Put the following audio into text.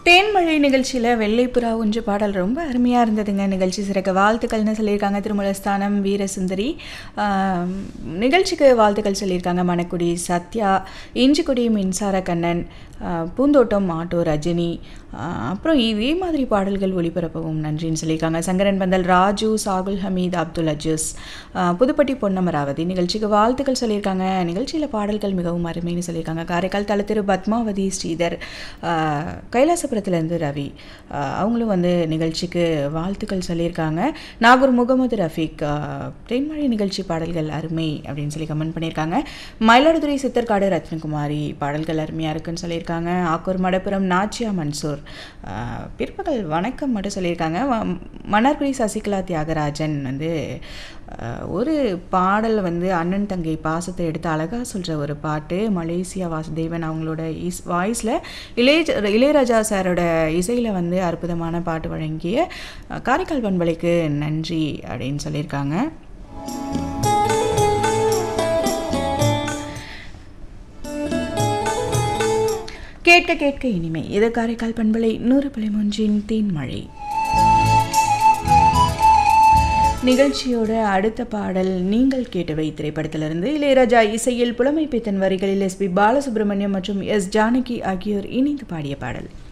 தேன்மழை நிகழ்ச்சியில் வெள்ளைப்புறா ஒன்று பாடல் ரொம்ப அருமையாக இருந்ததுங்க நிகழ்ச்சி சிறக்க வாழ்த்துக்கள்னு சொல்லியிருக்காங்க திருமலஸ்தானம் வீரசுந்தரி ஆம், நிகழ்ச்சிக்கு வாழ்த்துக்கள் சொல்லியிருக்காங்க மணக்குடி சத்யா இஞ்சிக்குடி மின்சார கண்ணன் ஆ, பூந்தோட்டம் ஆட்டோ ரஜினி ஆ, அப்புறம் இதே மாதிரி பாடல்கள் ஒளிபரப்பவும் நன்றின்னு சொல்லியிருக்காங்க சங்கரன் பந்தல் ராஜு சாகுல் ஹமீத் அப்துல் அஜூஸ் ஆ, புதுப்பட்டி பொன்னமராவதி நிகழ்ச்சிக்கு வாழ்த்துக்கள் சொல்லியிருக்காங்க நிகழ்ச்சியில் பாடல்கள் மிகவும் அருமைன்னு சொல்லியிருக்காங்க காரைக்கால் தலத்திரு பத்மாவதி ஸ்ரீதர் ஆ, கைலாசபுரத்துலேருந்து ரவி ஆ, அவங்களும் வந்து நிகழ்ச்சிக்கு வாழ்த்துக்கள் சொல்லியிருக்காங்க நாகூர் முகமது ரஃபீக் ஆ, தேன்மழை நிகழ்ச்சி பாடல்கள் அருமை அப்படின்னு சொல்லி கமெண்ட் பண்ணியிருக்காங்க மயிலாடுதுறை சித்தர்காடு ரத்னகுமாரி பாடல்கள் அருமையாக இருக்குன்னு சொல்லியிருக்காங்க ஆக்கூர் மடப்புரம் நாச்சியா மன்சூர் ஆ, பிற்பகல் வணக்கம் மட்டும் சொல்லியிருக்காங்க வ- மன்னார்குடி சசிகலா தியாகராஜன் வந்து ஆ, ஒரு பாடல் வந்து அண்ணன் தங்கை பாசத்தை எடுத்து அழகாக சொல்கிற ஒரு பாட்டு மலேசியா வாசுதேவன் அவங்களோட இஸ் வாய்ஸில் இளைய இளையராஜா சாரோட இசையில் வந்து அற்புதமான பாட்டு வழங்கிய ஆ, காரைக்கால் பண்பலைக்கு நன்றி அப்படின்னு சொல்லியிருக்காங்க கேட்க கேட்க இனிமை இது காரைக்கால் பண்பலை நூறு புள்ளி மூன்றின் தேன்மழை நிகழ்ச்சியோட அடுத்த பாடல் நீங்கள் கேட்டவை திரைப்படத்திலிருந்து இளையராஜா இசையில் புலமை பித்தன் வரிகளில் எஸ்பி பாலசுப்ரமணியம் மற்றும் எஸ் ஜானகி ஆகியோர் இணைந்து பாடிய பாடல்